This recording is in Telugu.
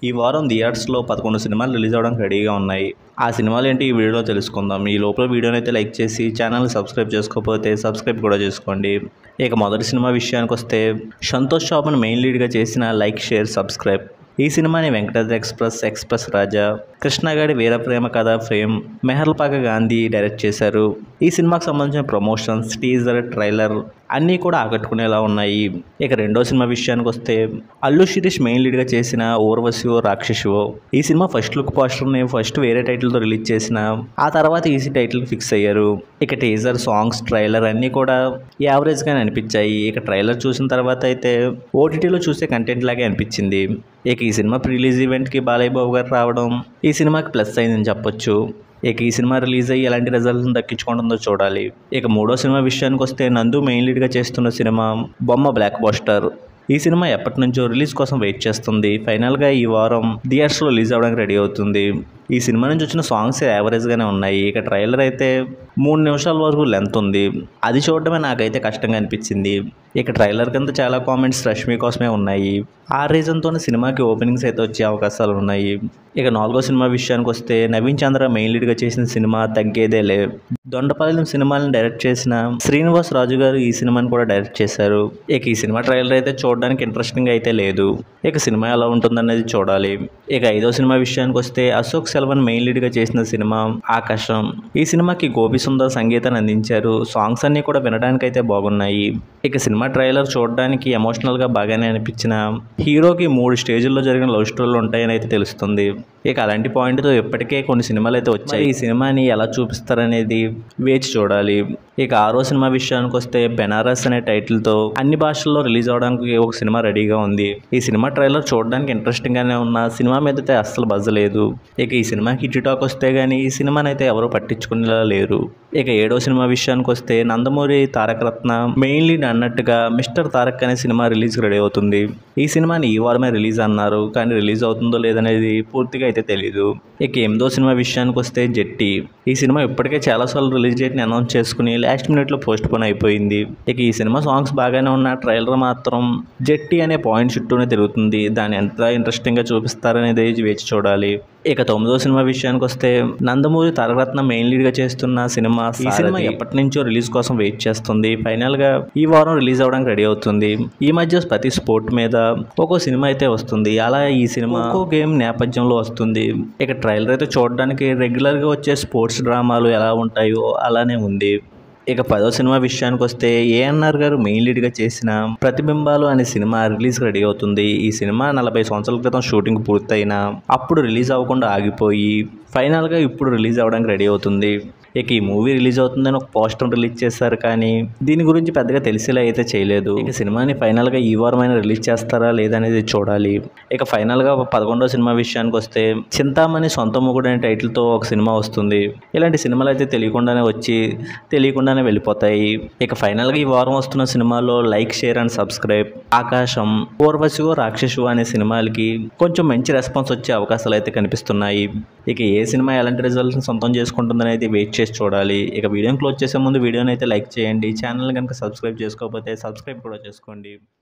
ఈ వారం థియేటర్స్లో పదకొండు సినిమాలు రిలీజ్ అవ్వడానికి రెడీగా ఉన్నాయి ఆ సినిమాలు ఏంటి ఈ వీడియోలో తెలుసుకుందాం ఈ లోపల వీడియోని అయితే లైక్ చేసి ఛానల్ సబ్స్క్రైబ్ చేసుకోకపోతే సబ్స్క్రైబ్ కూడా చేసుకోండి ఇక మొదటి సినిమా విషయానికి వస్తే సంతోష్ శోభన్ మెయిన్ లీడ్గా చేసిన లైక్ షేర్ సబ్స్క్రైబ్ ఈ సినిమాని వెంకటాద్రి ఎక్స్ప్రెస్ ఎక్స్ప్రెస్ రాజా కృష్ణగాడి వీరప్రేమ కథ ఫ్రేమ్ మెహర్లపాక గాంధీ డైరెక్ట్ చేశారు ఈ సినిమాకి సంబంధించిన ప్రమోషన్స్ టీజర్ ట్రైలర్ అన్నీ కూడా ఆకట్టుకునేలా ఉన్నాయి ఇక రెండో సినిమా విషయానికి వస్తే అల్లు శిరీష్ మెయిన్ లీడ్గా చేసిన ఓర్వశివో రాక్షసివో ఈ సినిమా ఫస్ట్ లుక్ పోస్టర్ని ఫస్ట్ వేరే టైటిల్తో రిలీజ్ చేసిన ఆ తర్వాత ఈసీ టైటిల్ ఫిక్స్ అయ్యారు ఇక టీజర్ సాంగ్స్ ట్రైలర్ అన్నీ కూడా యావరేజ్గానే అనిపించాయి ఇక ట్రైలర్ చూసిన తర్వాత అయితే ఓటీటీలో చూసే కంటెంట్ లాగే అనిపించింది ఇక ఈ సినిమా రిలీజ్ ఈవెంట్కి బాలయ్య బాబు గారు రావడం ఈ సినిమాకి ప్లస్ అయిందని చెప్పొచ్చు ఇక ఈ సినిమా రిలీజ్ అయ్యి ఎలాంటి రిజల్ట్ని దక్కించుకుంటుందో చూడాలి ఇక మూడో సినిమా విషయానికి వస్తే నందు మెయిన్ లీడ్గా చేస్తున్న సినిమా బొమ్మ బ్లాక్ బాస్టర్ ఈ సినిమా ఎప్పటి నుంచో రిలీజ్ కోసం వెయిట్ చేస్తుంది ఫైనల్గా ఈ వారం థియేటర్స్లో రిలీజ్ అవ్వడానికి రెడీ అవుతుంది ఈ సినిమా నుంచి వచ్చిన సాంగ్స్ యావరేజ్గానే ఉన్నాయి ఇక ట్రైలర్ అయితే మూడు నిమిషాల వరకు లెంత్ ఉంది అది చూడడమే నాకైతే కష్టంగా అనిపించింది ఇక ట్రైలర్ కింద చాలా కామెంట్స్ రష్మి కోసమే ఉన్నాయి ఆ రీజన్తోనే సినిమాకి ఓపెనింగ్స్ అయితే వచ్చే అవకాశాలు ఉన్నాయి ఇక నాలుగో సినిమా విషయానికి వస్తే నవీన్ చంద్ర మెయిన్ లీడ్గా చేసిన సినిమా తగ్గేదేలే దొండపాలెం సినిమాలను డైరెక్ట్ చేసిన శ్రీనివాస్ రాజు గారు ఈ సినిమాని కూడా డైరెక్ట్ చేశారు ఇక ఈ సినిమా ట్రైలర్ అయితే చూడడానికి ఇంట్రెస్టింగ్ అయితే లేదు ఇక సినిమా ఎలా ఉంటుందనేది చూడాలి ఇక ఐదో సినిమా విషయానికి వస్తే అశోక్ సెల్వన్ మెయిన్ లీడ్గా చేసిన సినిమా ఆకాశం ఈ సినిమాకి గోపి సుందర్ సంగీతాన్ని అందించారు సాంగ్స్ అన్నీ కూడా వినడానికి అయితే బాగున్నాయి ఇక సినిమా ట్రైలర్ చూడడానికి ఎమోషనల్గా బాగానే అనిపించిన హీరోకి మూడు స్టేజ్ల్లో జరిగిన లవ్ స్టోరీలు ఉంటాయని అయితే తెలుస్తుంది ఇక అలాంటి పాయింట్తో ఇప్పటికే కొన్ని సినిమాలు అయితే వచ్చాయి ఈ సినిమాని ఎలా చూపిస్తారనేది వేచి చూడాలి ఇక ఆరో సినిమా విషయానికి వస్తే బెనారస్ అనే టైటిల్తో అన్ని భాషల్లో రిలీజ్ అవడానికి ఒక సినిమా రెడీగా ఉంది ఈ సినిమా ట్రైలర్ చూడడానికి ఇంట్రెస్టింగ్ గానే ఉన్న సినిమా మీద అయితే అస్సలు బజ్ లేదు ఇక ఈ సినిమాకి హిట్ టాక్ వస్తే గానీ ఈ సినిమాని అయితే ఎవరు పట్టించుకునేలా లేరు ఇక ఏడో సినిమా విషయానికి వస్తే నందమూరి తారక రత్న మెయిన్ లీడ్ అన్నట్టుగా మిస్టర్ తారక్ అనే సినిమా రిలీజ్ రెడీ అవుతుంది ఈ సినిమాని ఈ వారమే రిలీజ్ అన్నారు కానీ రిలీజ్ అవుతుందో లేదనేది పూర్తిగా అయితే తెలీదు ఇక ఎనిమిదో సినిమా విషయానికి వస్తే జెట్టి ఈ సినిమా ఇప్పటికే చాలాసార్లు రిలీజ్ డేట్ని అనౌన్స్ చేసుకుని లాస్ట్ మినిట్లో పోస్ట్ పోన్ అయిపోయింది ఇక ఈ సినిమా సాంగ్స్ బాగానే ఉన్న ట్రైలర్ మాత్రం జెట్టి అనే పాయింట్ చుట్టూనే తిరుగుతుంది దాన్ని ఎంత ఇంట్రెస్టింగ్గా చూపిస్తారనేది వేచి చూడాలి ఇక తొమ్మిదో సినిమా విషయానికి వస్తే నందమూరి తారకరత్న మెయిన్ లీడ్గా చేస్తున్న సినిమా ఈ సినిమా ఎప్పటి నుంచో రిలీజ్ కోసం వెయిట్ చేస్తుంది ఫైనల్గా ఈ వారం రిలీజ్ అవ్వడానికి రెడీ అవుతుంది ఈ మధ్య ప్రతి స్పోర్ట్ మీద ఒక్కో సినిమా అయితే వస్తుంది అలా ఈ సినిమా ఒక్కో గేమ్ నేపథ్యంలో వస్తుంది ఇక ట్రైలర్ అయితే చూడడానికి రెగ్యులర్గా వచ్చే స్పోర్ట్స్ డ్రామాలు ఎలా ఉంటాయో అలానే ఉంది ఇక పదో సినిమా విషయానికి వస్తే ఏఎన్ఆర్ గారు మెయిన్ లీడ్గా చేసిన ప్రతిబింబాలు అనే సినిమా రిలీజ్ రెడీ అవుతుంది ఈ సినిమా నలభై సంవత్సరాల క్రితం షూటింగ్ పూర్తయినా అప్పుడు రిలీజ్ అవ్వకుండా ఆగిపోయి ఫైనల్గా ఇప్పుడు రిలీజ్ అవ్వడానికి రెడీ అవుతుంది ఇక ఈ మూవీ రిలీజ్ అవుతుందని ఒక పోస్టర్ రిలీజ్ చేశారు కానీ దీని గురించి పెద్దగా తెలిసేలా అయితే చేయలేదు ఇక సినిమాని ఫైనల్గా ఈ వారమైనా రిలీజ్ చేస్తారా లేదనేది చూడాలి ఇక ఫైనల్గా పదకొండో సినిమా విషయానికి వస్తే చింతామణి సొంత మొగుడు అనే టైటిల్తో ఒక సినిమా వస్తుంది ఇలాంటి సినిమాలు అయితే తెలియకుండానే వచ్చి తెలియకుండానే వెళ్ళిపోతాయి ఇక ఫైనల్గా ఈ వారం వస్తున్న సినిమాలో లైక్ షేర్ అండ్ సబ్స్క్రైబ్ ఆకాశం పూర్వశివో రాక్షసు అనే సినిమాలకి కొంచెం మంచి రెస్పాన్స్ వచ్చే అవకాశాలు అయితే కనిపిస్తున్నాయి ఇక ఏ సినిమా ఎలాంటి రిజల్ట్ని సొంతం చేసుకుంటుందనేది వెయిట్ చేసి చూడాలి ఇక వీడియోని క్లోజ్ చేసే ముందు వీడియోని అయితే లైక్ చేయండి ఛానల్ కనుక సబ్స్క్రైబ్ చేసుకోకపోతే సబ్స్క్రైబ్ కూడా చేసుకోండి